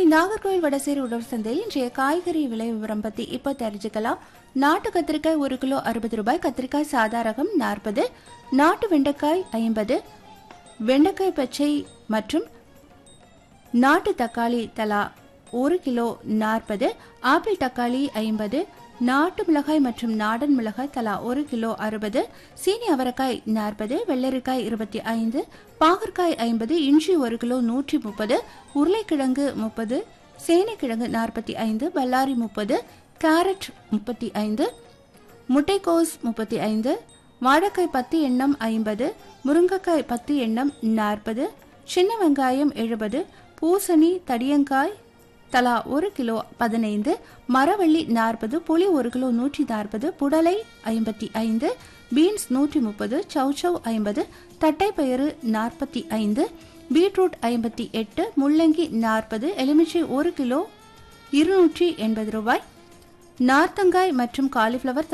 நாகர்கோவில் வடசேரி உழவர் சந்தையில் இன்றைய காய்கறி விலை விவரம் பத்தி இப்போ தெரிஞ்சுக்கலாம் நாட்டு கத்திரிக்காய் ஒரு கிலோ அறுபது ரூபாய் கத்திரிக்காய் சாதாரகம் நாற்பது நாட்டு வெண்டைக்காய் ஐம்பது வெண்டைக்காய் பச்சை மற்றும் நாட்டு தக்காளி தலா ஒரு கிலோ நாற்பது ஆப்பிள் தக்காளி ஐம்பது நாட்டு மிளகாய் மற்றும் நாடன் மிளகாய் தலா ஒரு கிலோ அறுபது சீனி அவரைக்காய் நாற்பது வெள்ளரிக்காய் இருபத்தி ஐந்து பாகற்காய் ஐம்பது இஞ்சி ஒரு கிலோ நூற்றி முப்பது உருளைக்கிழங்கு முப்பது சேனைக்கிழங்கு நாற்பத்தி ஐந்து பல்லாரி முப்பது கேரட் முப்பத்தி ஐந்து முட்டைக்கோஸ் முப்பத்தி ஐந்து வாழைக்காய் பத்து எண்ணம் ஐம்பது முருங்கைக்காய் பத்து எண்ணம் நாற்பது சின்ன வெங்காயம் எழுபது பூசணி தடியங்காய் தலா ஒரு கிலோ பதினைந்து மரவள்ளி நாற்பது புளி ஒரு கிலோ நூற்றி நாற்பது புடலை ஐம்பத்தி ஐந்து பீன்ஸ் நூற்றி முப்பது சௌச்சவ் ஐம்பது தட்டைப்பயிறு நாற்பத்தி ஐந்து பீட்ரூட் ஐம்பத்தி எட்டு முள்ளங்கி நாற்பது எலுமிச்சை ஒரு கிலோ இருநூற்றி எண்பது ரூபாய் நார்த்தங்காய் மற்றும் காலிஃப்ளவர்